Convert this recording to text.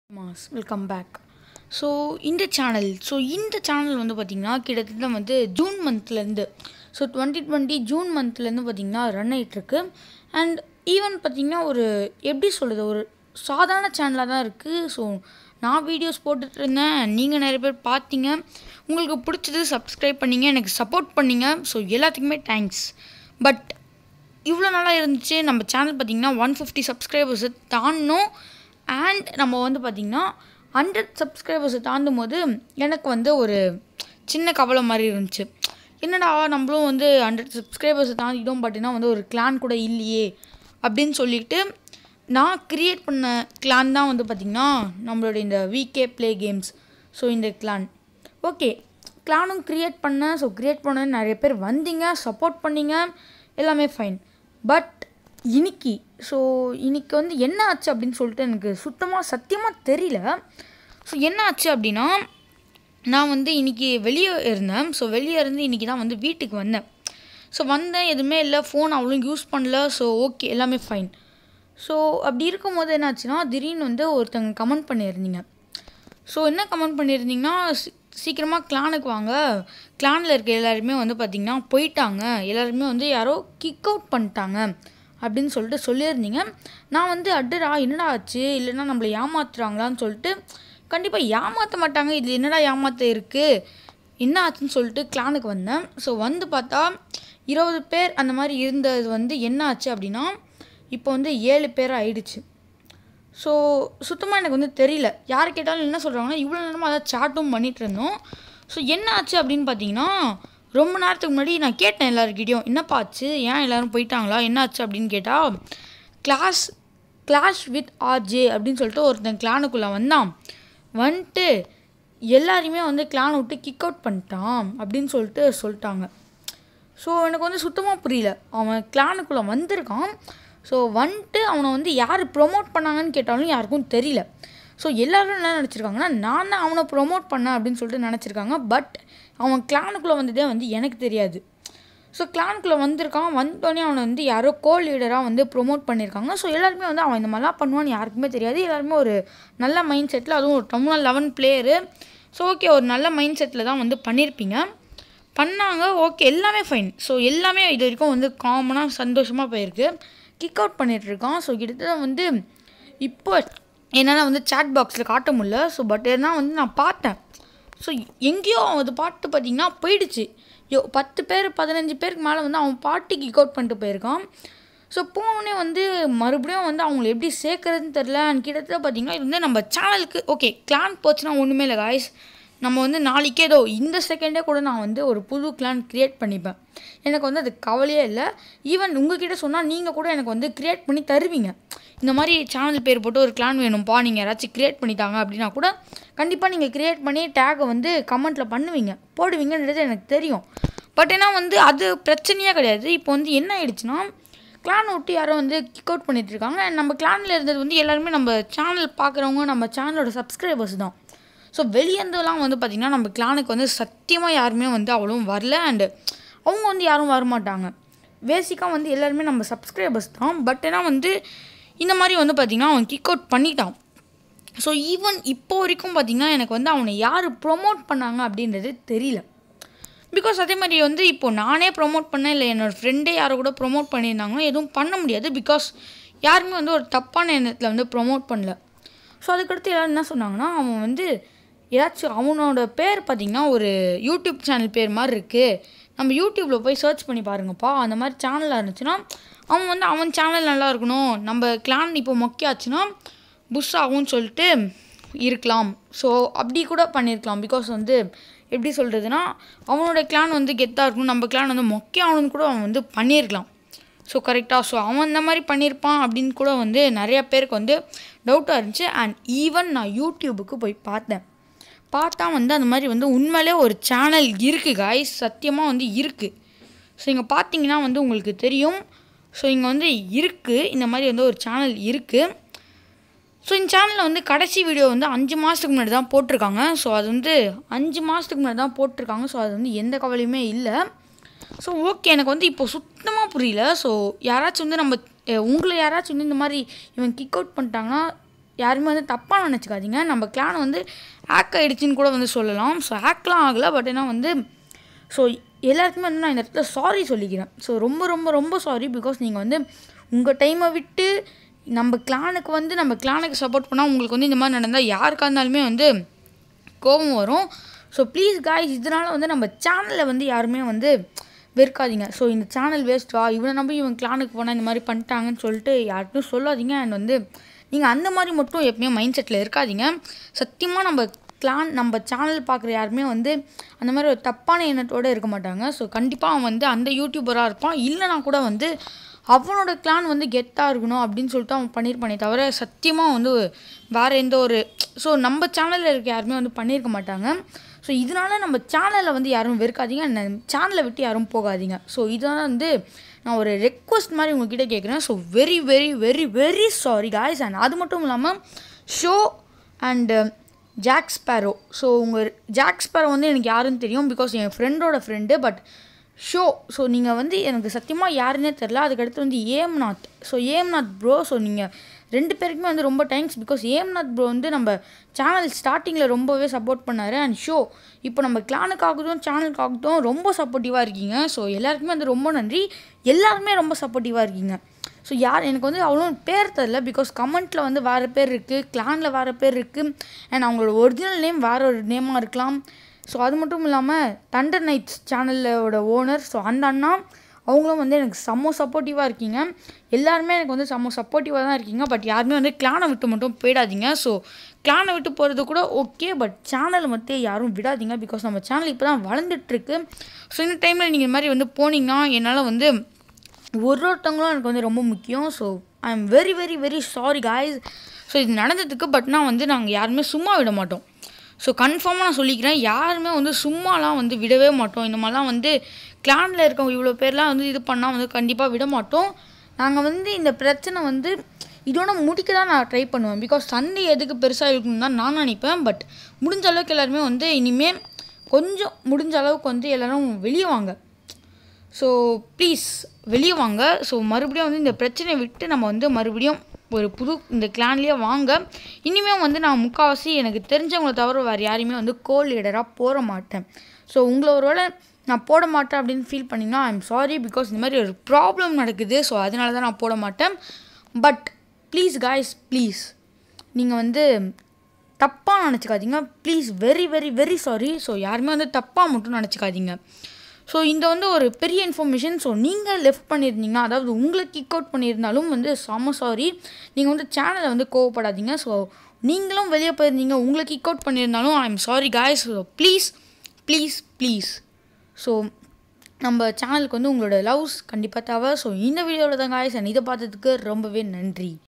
mass welcome back so இந்த channel so இந்த சேனல் வந்து பார்த்திங்கன்னா கிட்டத்தட்ட வந்து ஜூன் மந்த்லேருந்து ஸோ டுவெண்ட்டி டுவெண்ட்டி ஜூன் மந்த்லேருந்து பார்த்திங்கன்னா ரன் ஆகிட்டுருக்கு அண்ட் ஈவன் பார்த்திங்கன்னா ஒரு எப்படி சொல்கிறது ஒரு சாதாரண சேனலாக தான் இருக்குது ஸோ நான் வீடியோஸ் போட்டுட்டு இருந்தேன் நீங்கள் நிறைய பேர் பார்த்தீங்க உங்களுக்கு பிடிச்சது சப்ஸ்கிரைப் பண்ணீங்க எனக்கு சப்போர்ட் பண்ணீங்க ஸோ எல்லாத்துக்குமே தேங்க்ஸ் பட் இவ்வளோ நாளாக இருந்துச்சு நம்ம சேனல் பார்த்திங்கன்னா ஒன் ஃபிஃப்டி சப்ஸ்கிரைபர்ஸை தாண்டணும் அண்ட் நம்ம வந்து பார்த்திங்கன்னா ஹண்ட்ரட் சப்ஸ்கிரைபர்ஸை தாண்டும் போது எனக்கு வந்து ஒரு சின்ன கவலை மாதிரி இருந்துச்சு என்னடா நம்மளும் வந்து ஹண்ட்ரட் சப்ஸ்கிரைபர்ஸை தாண்டிட்டோம் பார்த்தீங்கன்னா வந்து ஒரு கிளான் கூட இல்லையே அப்படின்னு சொல்லிட்டு நான் க்ரியேட் பண்ண கிளான் தான் வந்து பார்த்திங்கன்னா நம்மளோட இந்த விகே ப்ளே கேம்ஸ் ஸோ இந்த கிளான் ஓகே கிளானும் க்ரியேட் பண்ணேன் ஸோ க்ரியேட் பண்ண நிறைய பேர் வந்தீங்க சப்போர்ட் பண்ணீங்க எல்லாமே ஃபைன் பட் இன்னைக்கு ஸோ இன்னைக்கு வந்து என்ன ஆச்சு அப்படின்னு சொல்லிட்டு எனக்கு சுத்தமாக சத்தியமாக தெரியல ஸோ என்ன ஆச்சு அப்படின்னா நான் வந்து இன்றைக்கி வெளியே இருந்தேன் ஸோ வெளியே இருந்து இன்றைக்கி தான் வந்து வீட்டுக்கு வந்தேன் ஸோ வந்தேன் எதுவுமே இல்லை ஃபோன் அவ்வளோ யூஸ் பண்ணல ஸோ ஓகே எல்லாமே ஃபைன் ஸோ அப்படி இருக்கும்போது என்னாச்சுன்னா திடீர்னு வந்து ஒருத்தங்க கமெண்ட் பண்ணியிருந்தீங்க ஸோ என்ன கமெண்ட் பண்ணியிருந்தீங்கன்னா சீ- சீக்கிரமாக கிளானுக்கு வாங்க கிளானில் இருக்க எல்லாருமே வந்து பார்த்திங்கன்னா போயிட்டாங்க எல்லாருமே வந்து யாரோ கிக் அவுட் பண்ணிட்டாங்க அப்படின்னு சொல்லிட்டு சொல்லியிருந்தீங்க நான் வந்து அடடா என்னடா ஆச்சு இல்லைன்னா நம்மளை ஏமாத்துறாங்களான்னு சொல்லிட்டு கண்டிப்பாக ஏமாற்ற மாட்டாங்க இது என்னடா ஏமாத்த இருக்குது என்ன ஆச்சுன்னு சொல்லிட்டு கிளானுக்கு வந்தேன் ஸோ வந்து பார்த்தா இருபது பேர் அந்த மாதிரி இருந்தது வந்து என்ன ஆச்சு அப்படின்னா இப்போ வந்து ஏழு பேர் ஆயிடுச்சு ஸோ சுத்தமாக எனக்கு வந்து தெரியல யார் கேட்டாலும் என்ன சொல்கிறாங்கன்னா இவ்வளோ நேரமாக அதை சாட்டும் பண்ணிட்டு இருந்தோம் ஸோ என்ன ஆச்சு அப்படின்னு பார்த்தீங்கன்னா ரொம்ப நேரத்துக்கு முன்னாடி நான் கேட்டேன் எல்லாருக்கிட்டையும் என்னப்பா ஆச்சு ஏன் எல்லாரும் போயிட்டாங்களா என்ன ஆச்சு அப்படின்னு கேட்டால் கிளாஸ் கிளாஷ் வித் ஆர்ஜே அப்படின்னு சொல்லிட்டு ஒருத்தன் கிளானுக்குள்ளே வந்தான் வந்துட்டு எல்லாரையுமே வந்து கிளானை விட்டு கிக் அவுட் பண்ணிட்டான் அப்படின்னு சொல்லிட்டு சொல்லிட்டாங்க ஸோ எனக்கு வந்து சுத்தமாக புரியல அவன் கிளானுக்குள்ளே வந்திருக்கான் ஸோ வந்துட்டு அவனை வந்து யார் ப்ரொமோட் பண்ணாங்கன்னு கேட்டாலும் யாருக்கும் தெரியல ஸோ எல்லாரும் என்ன நினச்சிருக்காங்கன்னா நான் தான் அவனை ப்ரொமோட் பண்ணேன் அப்படின்னு சொல்லிட்டு நினச்சிருக்காங்க பட் அவன் கிளானுக்குள்ளே வந்ததே வந்து எனக்கு தெரியாது ஸோ கிளானுக்குள்ளே வந்திருக்கான் வந்தோடனே அவனை வந்து யாரோ கோ லீடராக வந்து ப்ரொமோட் பண்ணியிருக்காங்க ஸோ எல்லாருமே வந்து அவன் இந்த மாதிரிலாம் பண்ணுவான்னு யாருக்குமே தெரியாது எல்லாருமே ஒரு நல்ல மைண்ட் செட்டில் அதுவும் ஒரு டவுனில் லெவன் பிளேயரு ஸோ ஓகே ஒரு நல்ல மைண்ட் செட்டில் தான் வந்து பண்ணியிருப்பீங்க பண்ணாங்க ஓகே எல்லாமே ஃபைன் ஸோ எல்லாமே இது வரைக்கும் வந்து காமனாக சந்தோஷமாக போயிருக்கு கிக் அவுட் பண்ணிகிட்ருக்கான் ஸோ கிட்டத்தட்ட வந்து இப்போ என்னால் வந்து சேட் பாக்ஸில் காட்ட முடியல ஸோ பட் ஏன்னா வந்து நான் பார்த்தேன் ஸோ எங்கேயோ அது பாட்டு பார்த்தீங்கன்னா போயிடுச்சு யோ பத்து பேர் பதினஞ்சு பேருக்கு மேலே வந்து அவன் பாட்டு கிக் அவுட் பண்ணிட்டு போயிருக்கான் ஸோ போனோடனே வந்து மறுபடியும் வந்து அவங்கள எப்படி சேர்க்கறதுன்னு தெரில அண்ட் கிட்டத்தட்ட பார்த்தீங்கன்னா இது வந்து நம்ம சேனலுக்கு ஓகே கிளான் போச்சுன்னா ஒன்றுமே இல்லை காய்ஸ் நம்ம வந்து நாளைக்கே ஏதோ இந்த செகண்டே கூட நான் வந்து ஒரு புது கிளான் க்ரியேட் பண்ணிப்பேன் எனக்கு வந்து அது கவலையே இல்லை ஈவன் உங்ககிட்ட சொன்னால் நீங்கள் கூட எனக்கு வந்து க்ரியேட் பண்ணி தருவீங்க இந்த மாதிரி சேனல் பேர் போட்டு ஒரு கிளான் வேணும்ப்பா நீங்கள் யாராச்சும் க்ரியேட் பண்ணித்தாங்க அப்படின்னா கூட கண்டிப்பாக நீங்கள் க்ரியேட் பண்ணி டேகை வந்து கமெண்ட்டில் பண்ணுவீங்க போடுவீங்கன்றது எனக்கு தெரியும் பட் ஏன்னா வந்து அது பிரச்சனையே கிடையாது இப்போ வந்து என்ன ஆயிடுச்சுன்னா கிளான் விட்டு யாரோ வந்து கிக் அவுட் பண்ணிட்டு இருக்காங்க And நம்ம கிளானில் இருந்தது வந்து எல்லாருமே நம்ம சேனல் பார்க்குறவங்க நம்ம சேனலோட சப்ஸ்கிரைபர்ஸ் தான் ஸோ வெளியேருந்துலாம் வந்து பார்த்திங்கன்னா நம்ம கிளானுக்கு வந்து சத்தியமாக யாருமே வந்து அவ்வளவும் வரல அண்டு அவங்க வந்து யாரும் வரமாட்டாங்க பேசிக்காக வந்து எல்லாருமே நம்ம சப்ஸ்கிரைபர்ஸ் தான் பட் ஏன்னா வந்து இந்த மாதிரி வந்து பார்த்திங்கன்னா அவன் கிக் அவுட் பண்ணிட்டான் ஸோ ஈவன் இப்போ வரைக்கும் பார்த்திங்கன்னா எனக்கு வந்து அவனை யார் ப்ரொமோட் பண்ணாங்க அப்படின்றது தெரியல பிகாஸ் அதே மாதிரி வந்து இப்போ நானே ப்ரோமோட் பண்ணேன் இல்லை என்னோடய ஃப்ரெண்டே யாரோ கூட ப்ரோமோட் பண்ணியிருந்தாங்கன்னா எதுவும் பண்ண முடியாது பிகாஸ் யாருமே வந்து ஒரு தப்பான எண்ணத்தில் வந்து ப்ரோமோட் பண்ணல ஸோ அதுக்கடுத்து எல்லாரும் என்ன சொன்னாங்கன்னா அவன் வந்து ஏதாச்சும் அவனோட பேர் பார்த்திங்கன்னா ஒரு யூடியூப் சேனல் பேர் மாதிரி இருக்குது நம்ம யூடியூப்பில் போய் சர்ச் பண்ணி பாருங்கப்பா அந்த மாதிரி சேனலாக இருந்துச்சுன்னா அவன் வந்து அவன் சேனல் நல்லா இருக்கணும் நம்ம கிளான் இப்போ மொக்கையாச்சுன்னா புஷ் ஆகும்னு சொல்லிட்டு இருக்கலாம் ஸோ அப்படி கூட பண்ணியிருக்கலாம் பிகாஸ் வந்து எப்படி சொல்கிறதுனா அவனோட கிளான் வந்து கெத்தாக இருக்கணும் நம்ம கிளான் வந்து மொக்கே ஆகணும்னு கூட அவன் வந்து பண்ணியிருக்கலாம் ஸோ கரெக்டாக ஸோ அவன் இந்த மாதிரி பண்ணியிருப்பான் அப்படின்னு கூட வந்து நிறைய பேருக்கு வந்து டவுட்டாக இருந்துச்சு அண்ட் ஈவன் நான் யூடியூபுக்கு போய் பார்த்தேன் பார்த்தா வந்து அந்த மாதிரி வந்து உண்மையிலே ஒரு சேனல் இருக்குது காய்ஸ் சத்தியமாக வந்து இருக்குது ஸோ இங்கே பார்த்தீங்கன்னா வந்து உங்களுக்கு தெரியும் ஸோ இங்கே வந்து இருக்குது இந்த மாதிரி வந்து ஒரு சேனல் இருக்குது ஸோ இந்த சேனலில் வந்து கடைசி வீடியோ வந்து அஞ்சு மாதத்துக்கு முன்னாடி தான் போட்டிருக்காங்க ஸோ அது வந்து அஞ்சு மாதத்துக்கு முன்னாடி தான் போட்டிருக்காங்க ஸோ அது வந்து எந்த கவலையுமே இல்லை ஸோ ஓகே எனக்கு வந்து இப்போ சுத்தமாக புரியல ஸோ யாராச்சும் வந்து நம்ம அஹ், உங்களை யாராச்சும் வந்து இந்த மாதிரி இவன் கிக் அவுட் பண்ணிட்டாங்கன்னா யாருமே வந்து தப்பாக நினச்சிக்காதீங்க நம்ம கிளான் வந்து ஹேக் ஆகிடுச்சின்னு கூட வந்து சொல்லலாம் ஸோ ஹேக்லாம் ஆகலை பட் ஏன்னா வந்து ஸோ எல்லாருக்குமே வந்து நான் இந்த இடத்துல சாரி சொல்லிக்கிறேன் ஸோ ரொம்ப ரொம்ப ரொம்ப சாரி பிகாஸ் நீங்கள் வந்து உங்கள் டைமை விட்டு நம்ம கிளானுக்கு வந்து நம்ம கிளானுக்கு சப்போர்ட் பண்ணால் உங்களுக்கு வந்து இந்த மாதிரி நடந்தால் யாருக்காக இருந்தாலுமே வந்து கோபம் வரும் ஸோ ப்ளீஸ் காய்ஸ் இதனால் வந்து நம்ம சேனலில் வந்து யாருமே வந்து வெறுக்காதீங்க ஸோ இந்த சேனல் வேஸ்ட்டா இவனை நம்பி இவன் கிளானுக்கு போனால் இந்த மாதிரி பண்ணிட்டாங்கன்னு சொல்லிட்டு யார்ட்டும் சொல்லாதீங்க அண்ட் வந்து நீங்கள் அந்த மாதிரி மட்டும் எப்பயுமே மைண்ட் செட்டில் இருக்காதீங்க சத்தியமாக நம்ம கிளான் நம்ம சேனல் பார்க்குற யாருமே வந்து அந்த மாதிரி ஒரு தப்பான எண்ணத்தோடு இருக்க மாட்டாங்க ஸோ கண்டிப்பாக அவன் வந்து அந்த யூடியூபராக இருப்பான் இல்லைனா கூட வந்து அவனோட கிளான் வந்து கெத்தாக இருக்கணும் அப்படின்னு சொல்லிட்டு அவன் பண்ணியிருப்பானே தவிர சத்தியமாக வந்து வேறு எந்த ஒரு ஸோ நம்ம சேனலில் இருக்க யாருமே வந்து பண்ணியிருக்க மாட்டாங்க ஸோ இதனால் நம்ம சேனலை வந்து யாரும் வெறுக்காதீங்க சேனலை விட்டு யாரும் போகாதீங்க ஸோ இதனால் வந்து நான் ஒரு ரெக்வஸ்ட் மாதிரி உங்ககிட்ட கேட்குறேன் so very very very very sorry guys and அது மட்டும் இல்லாமல் so and Jack Sparrow so உங்கள் ஜாக் ஸ்பேரோ வந்து எனக்கு யாருன்னு தெரியும் பிகாஸ் என் ஃப்ரெண்டோட ஃப்ரெண்டு பட் ஷோ ஸோ நீங்கள் வந்து எனக்கு சத்தியமாக யாருன்னே தெரில அதுக்கடுத்து வந்து ஏம்நாத் ஸோ ஏம்நாத் ப்ரோ ஸோ நீங்கள் ரெண்டு பேருக்குமே வந்து ரொம்ப தேங்க்ஸ் பிகாஸ் ஏம்நாத் ப்ரோ வந்து நம்ம சேனல் ஸ்டார்டிங்கில் ரொம்பவே சப்போர்ட் பண்ணார் அண்ட் ஷோ இப்போ நம்ம கிளானுக்காகட்டும் சேனலுக்காகட்டும் ரொம்ப சப்போர்ட்டிவாக இருக்கீங்க ஸோ எல்லாருக்குமே வந்து ரொம்ப நன்றி எல்லாருமே ரொம்ப சப்போர்ட்டிவாக இருக்கீங்க ஸோ யார் எனக்கு வந்து அவ்வளோ பேர் தெரில பிகாஸ் கமெண்ட்டில் வந்து வேறு பேர் இருக்குது கிளானில் வேறு பேர் இருக்குது அண்ட் அவங்களோட ஒரிஜினல் நேம் வேறு ஒரு நேமாக இருக்கலாம் ஸோ அது மட்டும் இல்லாமல் தண்டர் நைட்ஸ் சேனலோட ஓனர் ஸோ அந்த அண்ணா அவங்களும் வந்து எனக்கு செம்ம சப்போர்ட்டிவாக இருக்கீங்க எல்லாருமே எனக்கு வந்து செம்ம சப்போர்ட்டிவாக தான் இருக்கீங்க பட் யாருமே வந்து கிளானை விட்டு மட்டும் போயிடாதீங்க ஸோ கிளானை விட்டு போகிறது கூட ஓகே பட் சேனலை மட்டும் யாரும் விடாதீங்க பிகாஸ் நம்ம சேனல் இப்போ தான் வளர்ந்துட்டுருக்கு ஸோ இந்த டைமில் நீங்கள் இந்த மாதிரி வந்து போனீங்கன்னா என்னால் வந்து ஒரு ஒருத்தவங்களும் எனக்கு வந்து ரொம்ப முக்கியம் so I am very very very sorry guys so இது நடந்ததுக்கு பட் நான் வந்து நாங்கள் யாருமே சும்மா விட மாட்டோம் ஸோ கன்ஃபார்மாக நான் சொல்லிக்கிறேன் யாருமே வந்து சும்மாலாம் வந்து விடவே மாட்டோம் இந்த மாதிரிலாம் வந்து கிளானில் இருக்கவங்க இவ்வளோ பேர்லாம் வந்து இது பண்ணால் வந்து கண்டிப்பாக விட மாட்டோம் நாங்கள் வந்து இந்த பிரச்சனை வந்து இதோட முடிக்க தான் நான் ட்ரை பண்ணுவேன் பிகாஸ் சண்டே எதுக்கு பெருசாக இருக்கணும் தான் நான் நினைப்பேன் பட் முடிஞ்ச அளவுக்கு எல்லாருமே வந்து இனிமேல் கொஞ்சம் முடிஞ்ச அளவுக்கு வந்து எல்லோரும் வெளியே வாங்க ஸோ ப்ளீஸ் வெளியே வாங்க ஸோ மறுபடியும் வந்து இந்த பிரச்சனையை விட்டு நம்ம வந்து மறுபடியும் ஒரு புது இந்த கிளான்லேயே வாங்க இனிமேல் வந்து நான் முக்கால்வாசி எனக்கு தெரிஞ்சவங்கள தவிர வேறு யாரையுமே வந்து கோல் லீடராக போட மாட்டேன் ஸோ உங்களோட நான் போட மாட்டேன் அப்படின்னு ஃபீல் பண்ணிங்கன்னா ஐ எம் சாரி பிகாஸ் இந்த மாதிரி ஒரு ப்ராப்ளம் நடக்குது ஸோ அதனால தான் நான் போட மாட்டேன் பட் ப்ளீஸ் காய்ஸ் ப்ளீஸ் நீங்கள் வந்து தப்பாக நினச்சிக்காதீங்க please very very very sorry so யாருமே வந்து தப்பாக மட்டும் நினச்சிக்காதீங்க ஸோ இந்த வந்து ஒரு பெரிய இன்ஃபர்மேஷன் ஸோ நீங்கள் லெஃப்ட் பண்ணியிருந்தீங்கன்னா அதாவது உங்களை கிக் அவுட் பண்ணியிருந்தாலும் வந்து செம சாரி நீங்கள் வந்து சேனலை வந்து கோவப்படாதீங்க ஸோ நீங்களும் வெளியே போயிருந்தீங்க உங்களை கிக் அவுட் பண்ணியிருந்தாலும் I am sorry guys so please please please so நம்ம சேனலுக்கு வந்து உங்களோட லவ்ஸ் கண்டிப்பாக தேவை ஸோ இந்த வீடியோவில் தான் காய்ஸ் அண்ட் இதை பார்த்ததுக்கு ரொம்பவே நன்றி